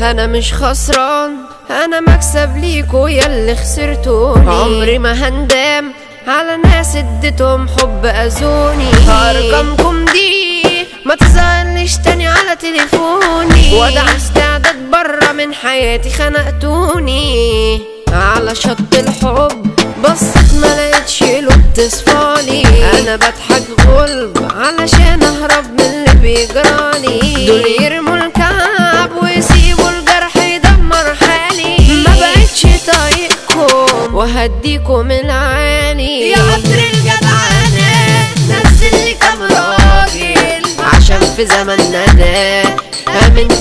انا مش خسران انا مكسب ليكوا ياللي خسرتوني عمري ما هندم على ناس اديتهم حب اذوني ارقامكم دي ما تظهرليش تاني على تليفوني وضع استعداد برا من حياتي خنقتوني على شط الحب بصت ما لقيتش له بتصفالي انا بضحك غلب علشان اهرب من اللي بيجرالي دول يرموا الكعب ويسيبوا الجرح يدمر حالي ما بقتش طايقكم وهديكم العالي يا قطر الجدعانة نزل لي كام راجل عشان في زماننا ده امنت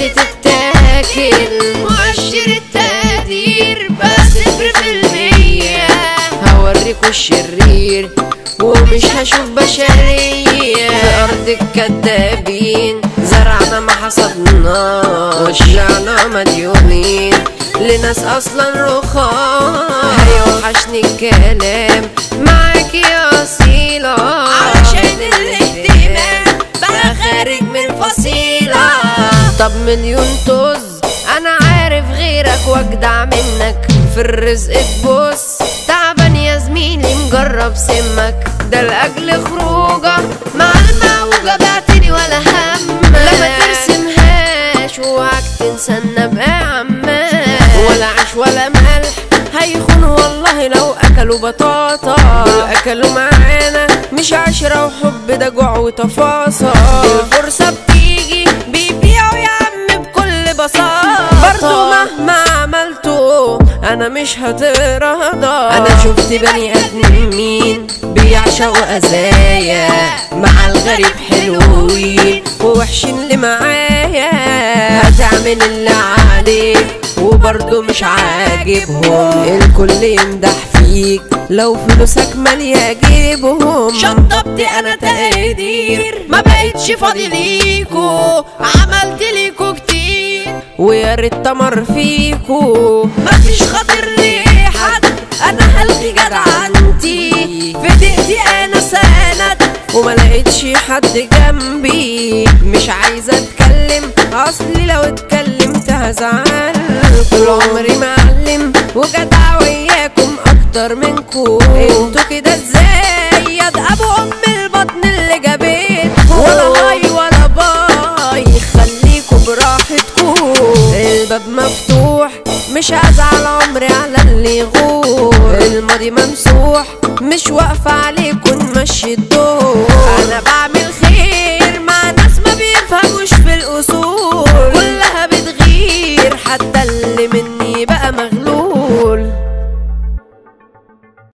تتاكل مؤشر التقدير بس صفر في المية هوريكوا الشرير ومش هشوف بشرية في أرض الكدابين زرعنا ما حصدنا وشعنا مديونين لناس أصلا رخاص هيوحشني الكلام معاك يا أصيلة علشان الاهتمام بقى خارج من فصيلة طب مليون طز انا عارف غيرك واجدع منك في الرزق تبص تعبان يا زميلي مجرب سمك ده لاجل خروجه مع الموجة بعتني ولا هم لا ما ترسمهاش وعك تنسى بقى عمال ولا عيش ولا ملح هيخون والله لو اكلوا بطاطا دول اكلوا معانا مش عشرة وحب ده جوع وتفاصيل الفرصة بتيجي بيبيعوا يا عم بكل بساطة برضو مهما عملتوا انا مش هترضى انا شفت بني ادمين بيعشقوا اذايا مع الغريب حلوين ووحشين اللي معايا هتعمل اللي عليك وبرضه مش عاجبهم الكل يمدح فيك لو فلوسك مالية جيبهم شطبت انا تقدير ما بقتش فاضي ليكو عملت ليكو كتير ويا ريت تمر فيكو مفيش خاطر لحد انا هلغي جدعنتي في دقيقتي انا سند وما لقيتش حد جنبي مش عايزة اتكلم اصلي لو اتكلمت هزعل طول عمري معلم وجدع وياكم اكتر منكم انتوا كده ازاي يا ده ابو ام البطن اللي جابتكم ولا هاي ولا باي خليكوا براحتكم الباب مفتوح مش هزعل عمري على اللي يغور الماضي ممسوح مش واقفة عليكم نمشي الدور انا بعمل خير مع ناس ما بيفهموش في الاصول كلها بتغير حتى اللي مني بقى مغلول